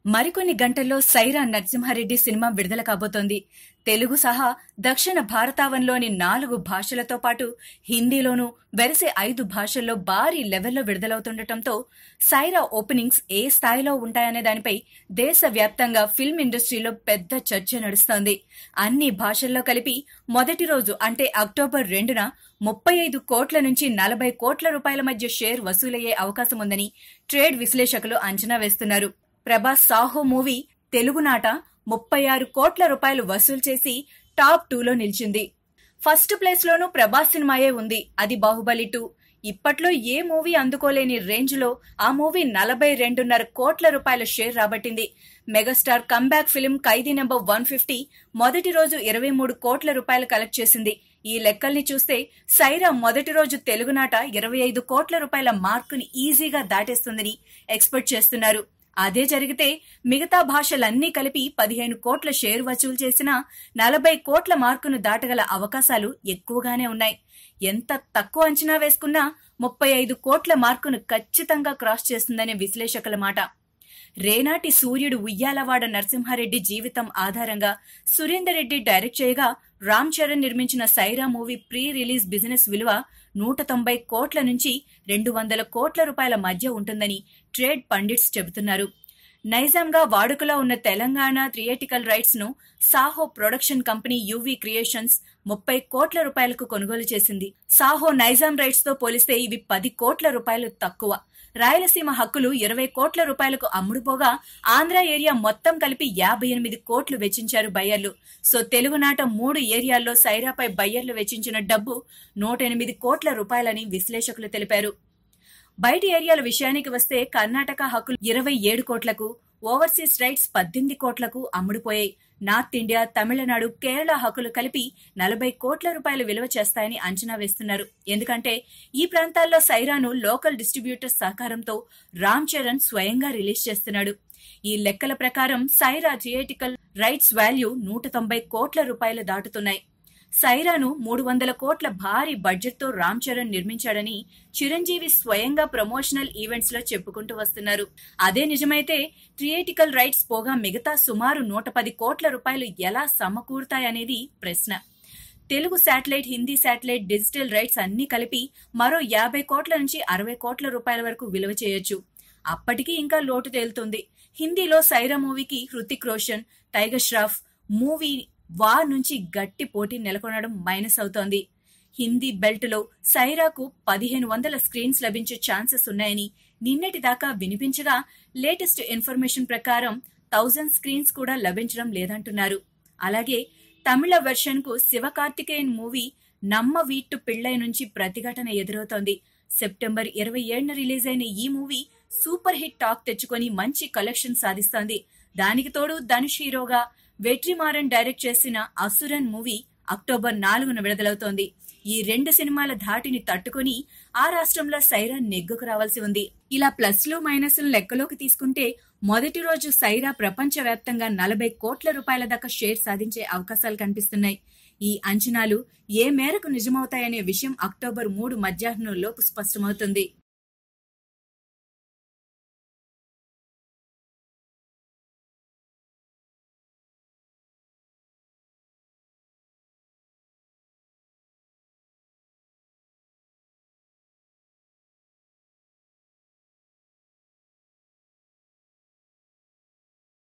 మరికొన్ని గంటల్లో సైరా నరసింహారెడ్డి సినిమా విడుదల కాబోతోంది తెలుగు సహా దక్షిణ భారతావన్లోని నాలుగు భాషలతో పాటు హిందీలోనూ వెరసే ఐదు భాషల్లో భారీ లెవెల్లో విడుదలవుతుండటంతో సైరా ఓపెనింగ్స్ ఏ స్థాయిలో ఉంటాయనే దానిపై దేశవ్యాప్తంగా ఫిల్మ్ ఇండస్ట్రీలో పెద్ద చర్చ నడుస్తోంది అన్ని భాషల్లో కలిపి మొదటి రోజు అంటే అక్టోబర్ రెండున ముప్పై ఐదు కోట్ల నుంచి నలభై కోట్ల రూపాయల మధ్య షేర్ వసూలయ్యే అవకాశం ఉందని ట్రేడ్ విశ్లేషకులు అంచనా వేస్తున్నారు ప్రభాస్ సాహో మూవీ తెలుగునాట ముప్పై ఆరు కోట్ల రూపాయలు వసూలు చేసి టాప్ టూలో నిలిచింది ఫస్ట్ ప్లేస్ లోనూ ప్రభాస్ సినిమాయే ఉంది అది బాహుబలి టూ ఇప్పట్లో ఏ మూవీ అందుకోలేని రేంజ్ లో ఆ మూవీ నలభై రెండున్నర కోట్ల రూపాయల షేర్ రాబట్టింది megastar comeback film Khaidi number one fifty మొదటి రోజు ఇరవై మూడు కోట్ల రూపాయలు కలెక్ట్ చేసింది ఈ లెక్కల్ని చూస్తే సైరా మొదటి రోజు తెలుగునాట ఇరవై ఐదు కోట్ల రూపాయల మార్కుని ఈజీగా దాటేస్తుందని ఎక్స్పెక్ట్ చేస్తున్నారు అదే జరిగితే మిగతా భాషలన్నీ కలిపి పదిహేను కోట్ల షేర్ వసూలు చేసినా నలభై కోట్ల మార్కును దాటగల అవకాశాలు ఎక్కువగానే ఉన్నాయి ఎంత తక్కువ అంచనా వేసుకున్నా ముప్పై ఐదు కోట్ల మార్కును ఖచ్చితంగా క్రాస్ చేస్తుందనే విశ్లేషకుల మాట రేనాటి సూర్యుడు ఉయ్యాలవాడ నరసింహారెడ్డి జీవితం ఆధారంగా సురేందర్ రెడ్డి డైరెక్ట్ చేయగా రామ్ చరణ్ నిర్మించిన Sye Raa movie pre release business విలువ నూట తొంభై కోట్ల నుంచి రెండు వందల కోట్ల రూపాయల మధ్య ఉంటుందని ట్రేడ్ పండిట్స్ చెబుతున్నారు నైజాంగా వాడుకలో ఉన్న తెలంగాణ థియేటికల్ రైట్స్ ను Saaho production company UV creations ముప్పై కోట్ల రూపాయలకు కొనుగోలు చేసింది సాహో నైజాం రైట్స్ తో పోలిస్తే ఇవి పది కోట్ల రూపాయలు తక్కువ రాయలసీమ హక్కులు ఇరవై కోట్ల రూపాయలకు అమ్ముడుపోగా ఆంధ్ర ఏరియా మొత్తం కలిపి యాభై ఎనిమిది కోట్లు వెచ్చించారు బయ్యర్లు సో తెలుగునాట మూడు ఏరియాల్లో సైరాపై బయ్యర్లు వెచ్చించిన డబ్బు నూట ఎనిమిది కోట్ల రూపాయలని విశ్లేషకులు తెలిపారు బయటి ఏరియాల విషయానికి వస్తే కర్ణాటక హక్కులు ఇరవై ఏడు కోట్లకు ఓవర్సీస్ రైట్స్ పద్దెనిమిది కోట్లకు అమ్ముడుపోయాయి నార్త్ ఇండియా తమిళనాడు కేరళ హక్కులు కలిపి నలభై కోట్ల రూపాయలు విలువ చేస్తాయని అంచనా వేస్తున్నారు ఎందుకంటే ఈ ప్రాంతాల్లో సైరాను లోకల్ డిస్ట్రిబ్యూటర్స్ సహకారంతో రామ్ చరణ్ స్వయంగా రిలీజ్ చేస్తున్నాడు ఈ లెక్కల ప్రకారం సైరా థియేటికల్ రైట్స్ వాల్యూ నూట తొంభై కోట్ల రూపాయలు దాటుతున్నాయి సైరాను మూడు వందల కోట్ల భారీ బడ్జెట్ తో రామ్ చరణ్ నిర్మించాడని చిరంజీవి స్వయంగా ప్రమోషనల్ ఈవెంట్స్ లో చెప్పుకుంటూ వస్తున్నారు అదే నిజమైతే థియేటికల్ రైట్స్ పోగా మిగతా సుమారు నూట పది కోట్ల రూపాయలు ఎలా సమకూరుతాయనేది ప్రశ్న Telugu satellite Hindi satellite digital rights అన్ని కలిపి మరో యాభై కోట్ల నుంచి అరవై కోట్ల రూపాయల వరకు విలువ చేయొచ్చు అప్పటికీ ఇంకా లోటు తేలుతుంది హిందీలో సైరా మూవీకి హృతిక్ రోషన్ టైగర్ ష్రాఫ్ మూవీ వా నుంచి గట్టి పోటీ నెలకొనడం మైనస్ అవుతోంది హిందీ బెల్ట్ లో సైరాకు పదిహేను వందల స్క్రీన్స్ లభించే ఛాన్సెస్ ఉన్నాయని నిన్నటి దాకా వినిపించగా లేటెస్ట్ ఇన్ఫర్మేషన్ ప్రకారం థౌజండ్ స్క్రీన్స్ కూడా లభించడం లేదంటున్నారు అలాగే తమిళ వెర్షన్ కు శివకార్తికేయన్ మూవీ నమ్మ వీట్టు పిళ్ళై నుంచి ప్రతిఘటన ఎదురవుతోంది సెప్టెంబర్ ఇరవై ఏడున రిలీజ్ అయిన ఈ మూవీ సూపర్ హిట్ టాక్ తెచ్చుకొని మంచి కలెక్షన్ సాధిస్తోంది దానికి తోడు ధనుష్ హీరోగా వెట్రిమారన్ డైరెక్ట్ చేసిన అసురన్ మూవీ అక్టోబర్ నాలుగున విడుదలవుతోంది ఈ రెండు సినిమాల ధాటిని తట్టుకుని ఆ రాష్ట్రంలో సైరా నెగ్గుకు రావాల్సి ఉంది ఇలా ప్లస్లు మైనస్లు లెక్కలోకి తీసుకుంటే మొదటి రోజు సైరా ప్రపంచవ్యాప్తంగా నలభై కోట్ల రూపాయల దాకా షేర్ సాధించే అవకాశాలు కనిపిస్తున్నాయి ఈ అంచనాలు ఏ మేరకు నిజమవుతాయనే విషయం అక్టోబర్ మూడు మధ్యాహ్నం లోపు స్పష్టమవుతుంది